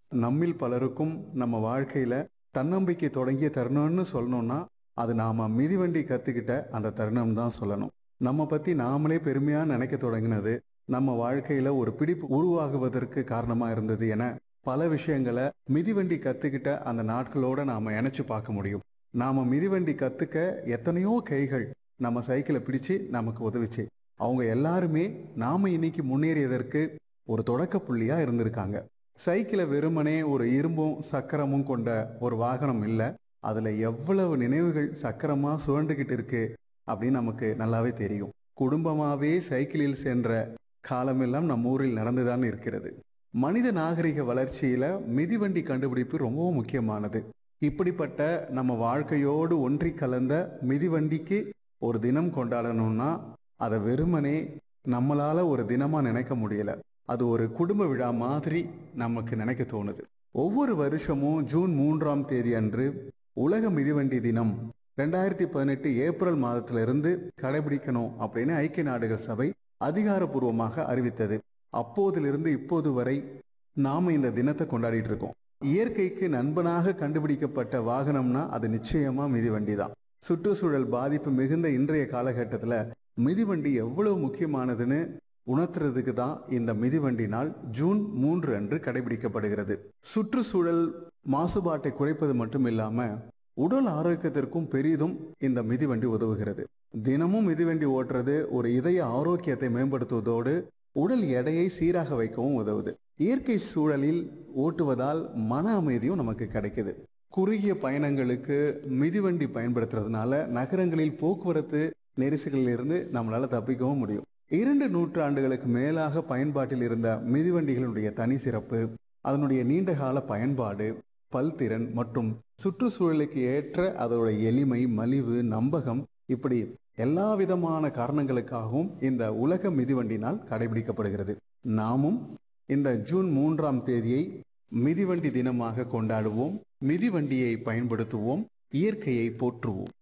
நம்மில் பலருக்கும் நம்ம வாழ்க்கையில தன்னம்பிக்கை தொடங்கிய தருணம்னு சொல்லணும்னா அது நாம மிதிவண்டி கத்துக்கிட்ட அந்த தருணம் தான் சொல்லணும் நம்ம பத்தி நாமளே பெருமையா நினைக்க தொடங்கினது நம்ம வாழ்க்கையில ஒரு பிடிப்பு உருவாகுவதற்கு காரணமா இருந்தது என பல விஷயங்களை மிதிவண்டி கத்துக்கிட்ட அந்த நாட்களோட நாம இணைச்சு பார்க்க முடியும் நாம மிதிவண்டி கத்துக்க எத்தனையோ கைகள் நம்ம சைக்கிளை பிடிச்சு நமக்கு உதவிச்சு அவங்க எல்லாருமே நாம இன்னைக்கு முன்னேறியதற்கு ஒரு தொடக்க புள்ளியா இருந்திருக்காங்க சைக்கிளை வெறுமனே ஒரு இரும்பும் சக்கரமும் கொண்ட ஒரு வாகனம் இல்லை அதுல எவ்வளவு நினைவுகள் சக்கரமா சுழண்டுகிட்டு இருக்கு அப்படின்னு நமக்கு நல்லாவே தெரியும் குடும்பமாவே சைக்கிளில் சென்ற காலமெல்லாம் நம்ம ஊரில் நடந்துதான் இருக்கிறது மனித நாகரிக வளர்ச்சியில மிதிவண்டி கண்டுபிடிப்பு ரொம்பவும் முக்கியமானது இப்படிப்பட்ட நம்ம வாழ்க்கையோடு ஒன்றி கலந்த மிதிவண்டிக்கு ஒரு தினம் கொண்டாடணும்னா அதை வெறுமனே நம்மளால ஒரு தினமா நினைக்க முடியல அது ஒரு குடும்ப விழா மாதிரி நமக்கு நினைக்க தோணுது ஒவ்வொரு வருஷமும் ஜூன் மூன்றாம் தேதி அன்று உலக மிதிவண்டி தினம் ரெண்டாயிரத்தி பதினெட்டு ஏப்ரல் மாதத்திலிருந்து கடைபிடிக்கணும் அப்படின்னு ஐக்கிய நாடுகள் சபை அதிகாரப்பூர்வமாக அறிவித்தது அப்போதிலிருந்து இப்போது வரை நாம இந்த தினத்தை கொண்டாடிட்டு இருக்கோம் இயற்கைக்கு நண்பனாக கண்டுபிடிக்கப்பட்ட வாகனம்னா அது நிச்சயமா மிதிவண்டி தான் சுற்றுச்சூழல் பாதிப்பு மிகுந்த இன்றைய காலகட்டத்துல மிதிவண்டி எவ்வளவு முக்கியமானதுன்னு உணர்த்துறதுக்கு தான் இந்த மிதிவண்டி நாள் ஜூன் மூன்று அன்று கடைபிடிக்கப்படுகிறது சுற்றுச்சூழல் மாசுபாட்டை குறைப்பது மட்டும் இல்லாம உடல் ஆரோக்கியத்திற்கும் பெரிதும் இந்த மிதிவண்டி உதவுகிறது தினமும் மிதிவண்டி ஓட்டுறது ஒரு இதய ஆரோக்கியத்தை மேம்படுத்துவதோடு உடல் எடையை சீராக வைக்கவும் உதவுது இயற்கை சூழலில் ஓட்டுவதால் மன அமைதியும் நமக்கு கிடைக்குது குறுகிய பயணங்களுக்கு மிதிவண்டி பயன்படுத்துறதுனால நகரங்களில் போக்குவரத்து நெரிசலில் இருந்து நம்மளால தப்பிக்கவும் முடியும் இரண்டு நூற்றாண்டுகளுக்கு மேலாக பயன்பாட்டில் இருந்த மிதிவண்டிகளுடைய தனி சிறப்பு அதனுடைய நீண்டகால பயன்பாடு பல்திறன் மற்றும் சுற்றுச்சூழலுக்கு ஏற்ற அதோட எளிமை மலிவு நம்பகம் இப்படி எல்லா விதமான காரணங்களுக்காகவும் இந்த உலக மிதிவண்டி நாள் கடைபிடிக்கப்படுகிறது நாமும் இந்த ஜூன் மூன்றாம் தேதியை மிதிவண்டி தினமாக கொண்டாடுவோம் மிதிவண்டியை பயன்படுத்துவோம் இயற்கையை போற்றுவோம்